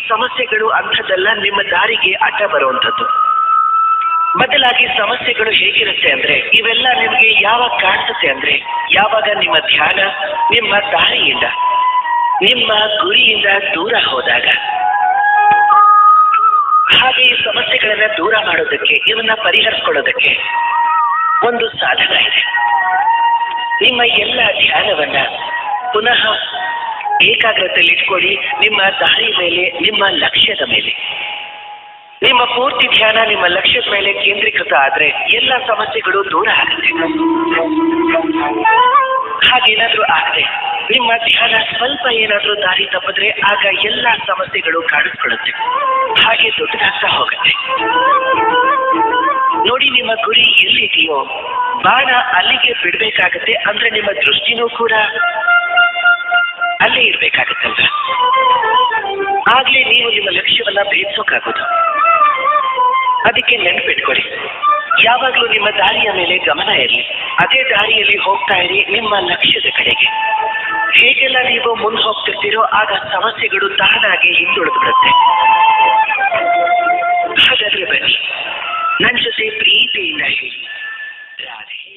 ಸಮಸ್ಯೆಗಳು ಅಂಥದ್ದೆಲ್ಲ ನಿಮ್ಮ ದಾರಿಗೆ ಅಡ್ಡ ಬರುವಂಥದ್ದು ಬದಲಾಗಿ ಸಮಸ್ಯೆಗಳು ಹೇಗಿರುತ್ತೆ ಅಂದ್ರೆ ಇವೆಲ್ಲ ನಿಮಗೆ ಯಾವಾಗ ಕಾಣಿಸುತ್ತೆ ಅಂದ್ರೆ ಯಾವಾಗ ನಿಮ್ಮ ಧ್ಯಾನ ನಿಮ್ಮ ದಾರಿಯಿಂದ ನಿಮ್ಮ ಗುರಿಯಿಂದ ದೂರ ಹೋದಾಗ ಹಾಗೆ ಈ ಸಮಸ್ಯೆಗಳನ್ನ ದೂರ ಮಾಡೋದಕ್ಕೆ ಇವನ್ನ ಪರಿಹರಿಸ್ಕೊಳ್ಳೋದಕ್ಕೆ ಒಂದು ಸಾಧನ ಇದೆ ನಿಮ್ಮ ಎಲ್ಲ ಧ್ಯಾನವನ್ನ ಪುನಃ ಏಕಾಗ್ರತೆಯಲ್ಲಿ ಇಟ್ಕೊಳ್ಳಿ ನಿಮ್ಮ ದಾರಿ ಮೇಲೆ ನಿಮ್ಮ ಲಕ್ಷ್ಯದ ಮೇಲೆ ನಿಮ್ಮ ಪೂರ್ತಿ ಧ್ಯಾನ ನಿಮ್ಮ ಲಕ್ಷ್ಯದ ಮೇಲೆ ಕೇಂದ್ರೀಕೃತ ಆದ್ರೆ ಎಲ್ಲ ಸಮಸ್ಯೆಗಳು ದೂರ ಆಗುತ್ತೆ ಹಾಗೇನಾದ್ರೂ ಆಗದೆ ನಿಮ್ಮ ಧ್ಯಾನ ಸ್ವಲ್ಪ ಏನಾದ್ರೂ ದಾರಿ ತಪ್ಪಿದ್ರೆ ಆಗ ಎಲ್ಲ ಸಮಸ್ಯೆಗಳು ಕಾಣಿಸ್ಕೊಳ್ಳುತ್ತೆ ಹಾಗೆ ದೊಡ್ಡದಾಗ್ತಾ ಹೋಗುತ್ತೆ ನೋಡಿ ನಿಮ್ಮ ಗುರಿ ಎಲ್ಲಿದೆಯೋ ಬಾಣ ಅಲ್ಲಿಗೆ ಬಿಡ್ಬೇಕಾಗತ್ತೆ ಅಂದ್ರೆ ನಿಮ್ಮ ದೃಷ್ಟಿನೂ ಕೂಡ ಅಲ್ಲೇ ಇರ್ಬೇಕಾಗತ್ತಲ್ವ ಆಗ್ಲೇ ನೀವು ನಿಮ್ಮ ಲಕ್ಷ್ಯವನ್ನ ಭೇದಿಸೋಕ್ಕಾಗೋದು ಅದಕ್ಕೆ ನೆನ್ಪಿಟ್ಕೊಳ್ಳಿ ಯಾವಾಗ್ಲೂ ನಿಮ್ಮ ದಾರಿಯ ಮೇಲೆ ಗಮನ ಇರಲಿ ಅದೇ ದಾರಿಯಲ್ಲಿ ಹೋಗ್ತಾ ಇರಿ ನಿಮ್ಮ ಲಕ್ಷ್ಯದ ಕಡೆಗೆ ಹೇಗೆಲ್ಲ ನೀವು ಮುಂದೆ ಹೋಗ್ತಿರ್ತೀರೋ ಆಗ ಸಮಸ್ಯೆಗಳು ತಾನಾಗಿ ಹಿಂದುಳಿದು ಬಿಡುತ್ತೆ ಹಾಗಾದ್ರೆ ಬನ್ನಿ ನನ್ನ ಜೊತೆ ಪ್ರೀತಿಯಿಂದ ಹೇಳಿ ರಾಧೆ